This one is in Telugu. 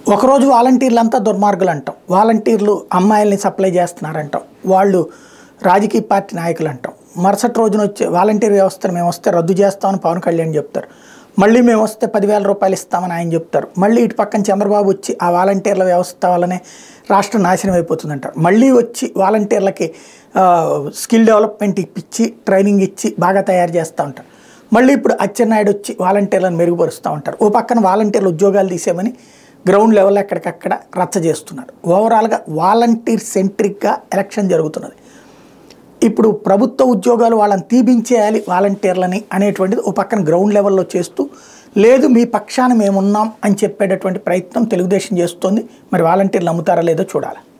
ఒకరోజు వాలంటీర్లు అంతా దుర్మార్గులు అంటాం వాలంటీర్లు అమ్మాయిల్ని సప్లై చేస్తున్నారంటాం వాళ్ళు రాజకీయ పార్టీ నాయకులు అంటాం మరుసటి రోజున వచ్చే వాలంటీర్ వ్యవస్థను మేము వస్తే రద్దు చేస్తామని పవన్ కళ్యాణ్ చెప్తారు మళ్ళీ మేము వస్తే పదివేల రూపాయలు ఇస్తామని ఆయన చెప్తారు మళ్ళీ ఇటు పక్కన చంద్రబాబు వచ్చి ఆ వాలంటీర్ల వ్యవస్థ వల్లనే రాష్ట్రం నాశనం అయిపోతుందంటారు మళ్ళీ వచ్చి వాలంటీర్లకి ఆ, స్కిల్ డెవలప్మెంట్ ఇప్పించి ట్రైనింగ్ ఇచ్చి బాగా తయారు చేస్తూ ఉంటారు మళ్ళీ ఇప్పుడు అచ్చెన్నాయుడు వచ్చి వాలంటీర్లను మెరుగుపరుస్తూ ఉంటారు ఓ పక్కన వాలంటీర్లు ఉద్యోగాలు తీసేమని గ్రౌండ్ లెవెల్ ఎక్కడికక్కడ రచ్చ చేస్తున్నారు ఓవరాల్గా వాలంటీర్ సెంట్రిక్గా ఎలక్షన్ జరుగుతున్నది ఇప్పుడు ప్రభుత్వ ఉద్యోగాలు వాళ్ళని తీపించేయాలి వాలంటీర్లని అనేటువంటిది ఓ పక్కన గ్రౌండ్ లెవెల్లో చేస్తూ లేదు మీ పక్షాన మేమున్నాం అని చెప్పేటటువంటి ప్రయత్నం తెలుగుదేశం చేస్తోంది మరి వాలంటీర్లు అమ్ముతారా లేదో చూడాలి